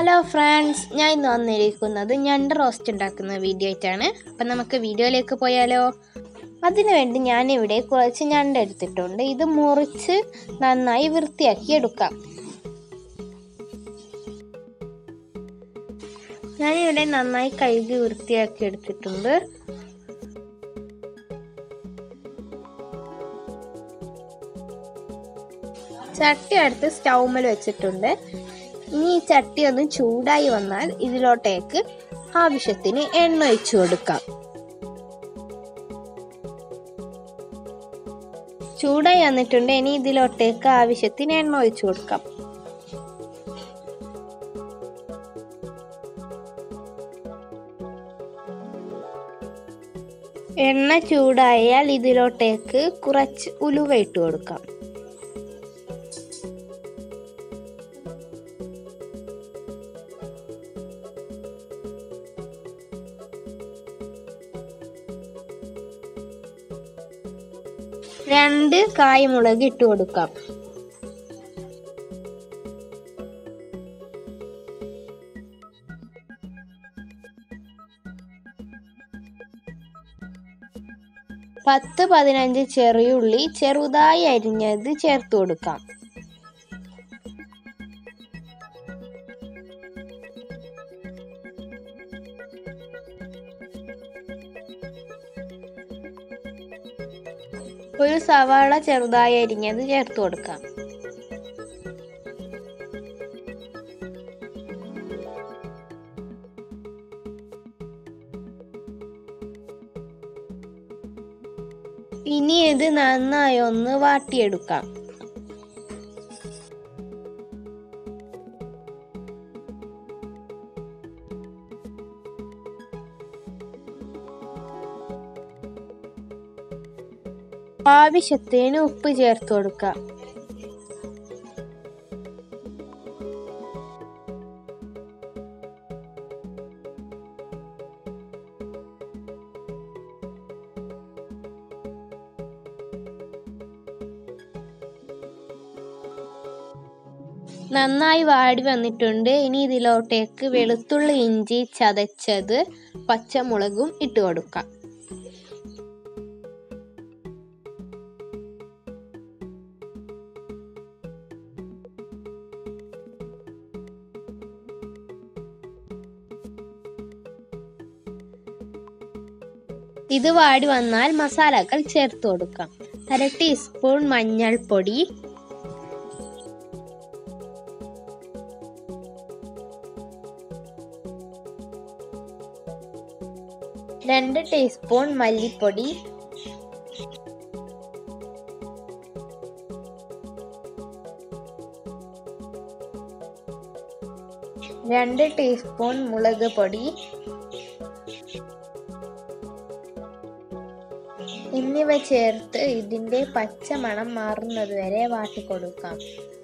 hello friends ഞാൻ ഇന്ന് വന്നിരിക്കുന്നത് ഞണ്ട് റോസ്റ്റ് ഉണ്ടാക്കുന്ന വീഡിയോ ആയിട്ടാണ് അപ്പം നമുക്ക് വീഡിയോയിലേക്ക് പോയാലോ അതിനു വേണ്ടി ഞാനിവിടെ കുറച്ച് ഞണ്ട് എടുത്തിട്ടുണ്ട് ഇത് മുറിച്ച് നന്നായി വൃത്തിയാക്കി എടുക്കാം ഞാനിവിടെ നന്നായി കഴുകി വൃത്തിയാക്കി എടുത്തിട്ടുണ്ട് ചട്ടി അടുത്ത് സ്റ്റൗമിൽ വെച്ചിട്ടുണ്ട് ഇനി ഈ ചട്ടി ഒന്ന് ചൂടായി വന്നാൽ ഇതിലോട്ടേക്ക് ആവശ്യത്തിന് എണ്ണ ഒഴിച്ചു കൊടുക്കാം ചൂടായി വന്നിട്ടുണ്ട് ഇനി ഇതിലോട്ടേക്ക് ആവശ്യത്തിന് എണ്ണ ഒഴിച്ചു കൊടുക്കാം എണ്ണ ചൂടായാൽ ഇതിലോട്ടേക്ക് കുറച്ച് ഉലുവ ഇട്ട് കൊടുക്കാം രണ്ട് കായ്മുളക് ഇട്ട് കൊടുക്കാം പത്ത് പതിനഞ്ച് ചെറിയുള്ളി ചെറുതായി അരിഞ്ഞത് ചേർത്ത് കൊടുക്കാം ഒരു സവാള ചെറുതായി അരിഞ്ഞത് ചേർത്ത് കൊടുക്കാം ഇനി ഇത് നന്നായി ഒന്ന് വാട്ടിയെടുക്കാം ആവശ്യത്തിന് ഉപ്പ് ചേർത്ത് കൊടുക്കാം നന്നായി വാടി വന്നിട്ടുണ്ട് ഇനി ഇതിലോട്ടേക്ക് വെളുത്തുള്ളി ഇഞ്ചി ചതച്ചത് പച്ചമുളകും ഇട്ട് കൊടുക്കാം ഇത് വാടി വന്നാൽ മസാലകൾ ചേർത്ത് കൊടുക്കാം അര ടീസ്പൂൺ മഞ്ഞൾപ്പൊടി രണ്ട് ടീസ്പൂൺ മല്ലിപ്പൊടി രണ്ട് ടീസ്പൂൺ മുളക് പൊടി എന്നിവ ചേർത്ത് ഇതിൻ്റെ പച്ച മണം മാറുന്നത് വരെ വാട്ടിക്കൊടുക്കാം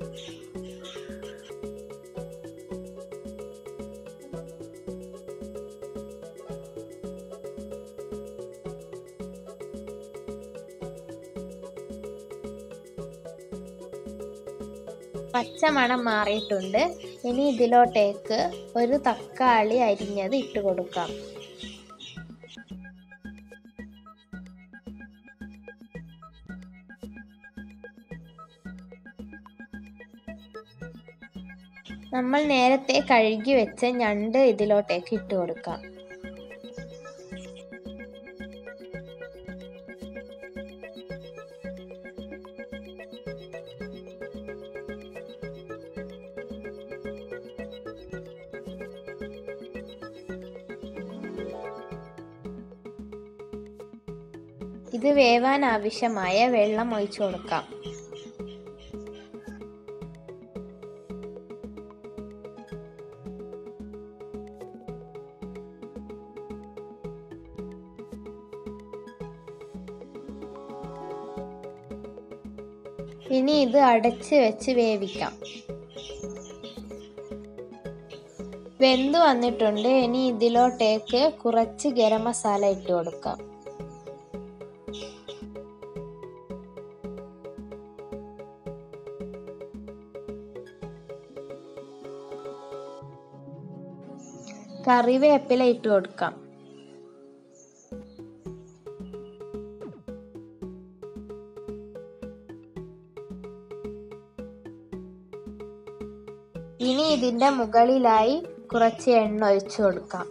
പച്ചമണം മാറിയിട്ടുണ്ട് ഇനി ഇതിലോട്ടേക്ക് ഒരു തക്കാളി അരിഞ്ഞത് ഇട്ട് കൊടുക്കാം നമ്മൾ നേരത്തെ കഴുകി വെച്ച ഞണ്ട് ഇതിലോട്ടേക്ക് ഇട്ട് കൊടുക്കാം ഇത് വേവാൻ ആവശ്യമായ വെള്ളം ഒഴിച്ചു കൊടുക്കാം ഇനി ഇത് അടച്ച് വെച്ച് വേവിക്കാം വെന്ത് വന്നിട്ടുണ്ട് ഇനി ഇതിലോട്ടേക്ക് കുറച്ച് ഗരം മസാല ഇട്ട് കൊടുക്കാം കറിവേപ്പില ഇട്ട് കൊടുക്കാം ഇനി ഇതിൻ്റെ മുകളിലായി കുറച്ച് എണ്ണ ഒഴിച്ചു കൊടുക്കാം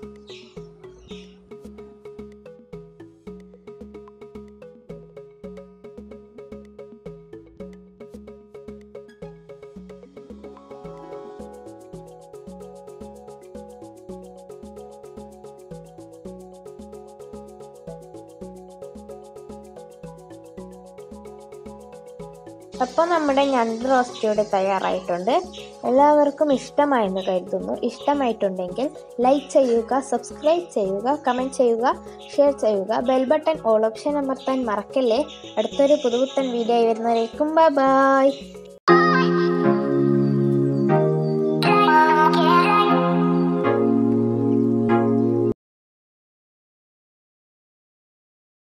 അപ്പോൾ നമ്മുടെ ഞണ്ട് റോസ്റ്റ് ഇവിടെ തയ്യാറായിട്ടുണ്ട് എല്ലാവർക്കും ഇഷ്ടമായെന്ന് കരുതുന്നു ഇഷ്ടമായിട്ടുണ്ടെങ്കിൽ ലൈക്ക് ചെയ്യുക സബ്സ്ക്രൈബ് ചെയ്യുക കമൻറ്റ് ചെയ്യുക ഷെയർ ചെയ്യുക ബെൽ ബട്ടൺ ഓൾ ഓപ്ഷൻ അമർത്താൻ മറക്കല്ലേ അടുത്തൊരു പുതുപുത്തൻ വീഡിയോ വരുന്നവരേക്കും ബൈ